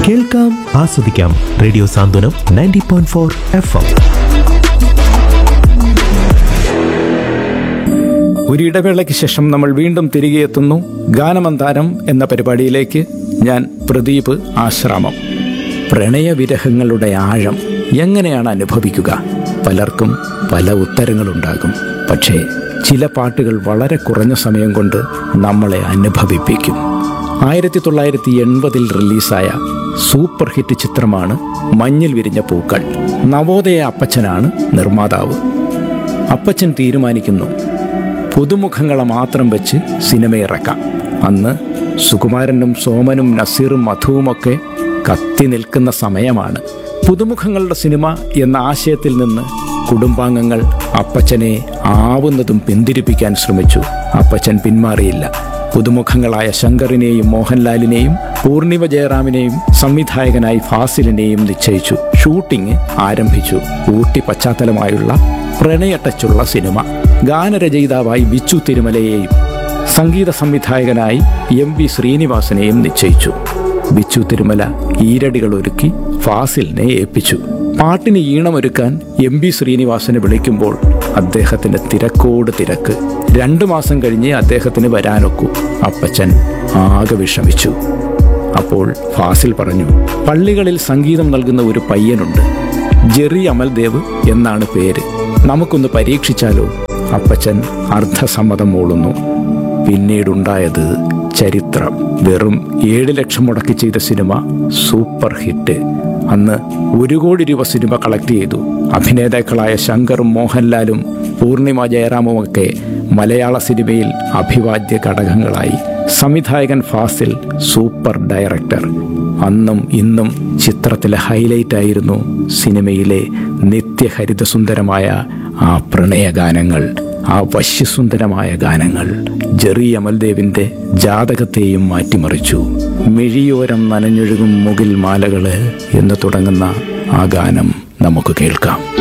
കേൾക്കാം ആസ്വദിക്കാം radio Santhwanam ninety point four F M ഒരു ഇടവേളയ്ക്ക് ശേഷം നമ്മൾ വീണ്ടും തിരികെ എത്തുന്നു ഗാനമന്താരം എന്ന പരിപാടിയിലേക്ക് ഞാൻ പ്രദീപ് ആശ്രാമം പ്രണയവിരഹങ്ങളുടെ ആഴം എങ്ങനെയാണ് അനുഭവിക്കുക പലർക്കും പല ഉത്തരങ്ങളുണ്ടാകും പക്ഷേ ചില പാട്ടുകൾ വളരെ കുറഞ്ഞ സമയം കൊണ്ട് നമ്മളെ അനുഭവിപ്പിക്കും ആയിരത്തി തൊള്ളായിരത്തി എൺപതിൽ റിലീസായ സൂപ്പർ ഹിറ്റ് ചിത്രമാണ് മഞ്ഞിൽ വിരിഞ്ഞ പൂക്കൾ നവോദയ അപ്പച്ചനാണ് നിർമ്മാതാവ് അപ്പച്ചൻ തീരുമാനിക്കുന്നു പുതുമുഖങ്ങളെ മാത്രം വെച്ച് സിനിമ ഇറക്കാം അന്ന് സുകുമാരനും സോമനും നസീറും മധുവുമൊക്കെ കത്തി നിൽക്കുന്ന സമയമാണ് പുതുമുഖങ്ങളുടെ സിനിമ എന്ന ആശയത്തിൽ നിന്ന് കുടുംബാംഗങ്ങൾ അപ്പച്ചനെ ആവുന്നതും പിന്തിരിപ്പിക്കാൻ ശ്രമിച്ചു അപ്പച്ചൻ പിന്മാറിയില്ല പുതുമുഖങ്ങളായ ശങ്കറിനെയും മോഹൻലാലിനെയും പൂർണിമ ജയറാമിനെയും സംവിധായകനായി ഫാസിലിനെയും നിശ്ചയിച്ചു ഷൂട്ടിംഗ് ആരംഭിച്ചു ഊട്ടി പശ്ചാത്തലമായുള്ള പ്രണയ ടച്ചുള്ള സിനിമ ഗാനരചയിതാവായി ബിച്ചു തിരുമലയെയും സംഗീത സംവിധായകനായി എം വി ശ്രീനിവാസനെയും നിശ്ചയിച്ചു ബിച്ചു തിരുമല ഈരടികൾ ഒരുക്കി ഫാസിലിനെ ഏൽപ്പിച്ചു പാട്ടിന് ഈണമൊരുക്കാൻ എം ബി ശ്രീനിവാസനെ വിളിക്കുമ്പോൾ അദ്ദേഹത്തിന് തിരക്കോട് തിരക്ക് രണ്ടു മാസം കഴിഞ്ഞേ അദ്ദേഹത്തിന് വരാനൊക്കൂ അപ്പച്ചൻ ആകെ വിഷമിച്ചു അപ്പോൾ ഫാസിൽ പറഞ്ഞു പള്ളികളിൽ സംഗീതം നൽകുന്ന ഒരു പയ്യനുണ്ട് ജെറി അമൽദേവ് എന്നാണ് പേര് നമുക്കൊന്ന് പരീക്ഷിച്ചാലോ അപ്പച്ചൻ അർദ്ധസമ്മതം മൂളുന്നു പിന്നീടുണ്ടായത് ചരിത്രം വെറും ഏഴ് ലക്ഷം മുടക്കി ചെയ്ത സിനിമ സൂപ്പർ ഹിറ്റ് അന്ന് ഒരു കോടി രൂപ സിനിമ കളക്ട് ചെയ്തു അഭിനേതാക്കളായ ശങ്കറും മോഹൻലാലും പൂർണിമ ജയറാമുമൊക്കെ മലയാള സിനിമയിൽ അഭിവാദ്യ ഘടകങ്ങളായി സംവിധായകൻ ഫാസിൽ സൂപ്പർ ഡയറക്ടർ അന്നും ഇന്നും ചിത്രത്തിലെ ഹൈലൈറ്റ് ആയിരുന്നു സിനിമയിലെ നിത്യഹരിതസുന്ദരമായ ആ പ്രണയഗാനങ്ങൾ ആ വശ്യസുന്ദരമായ ഗാനങ്ങൾ ജെറി അമൽദേവിന്റെ ജാതകത്തെയും മാറ്റിമറിച്ചു മിഴിയോരം നനഞ്ഞൊഴുകും മുകിൽ മാലകള് എന്ന് തുടങ്ങുന്ന ആ ഗാനം നമുക്ക് കേൾക്കാം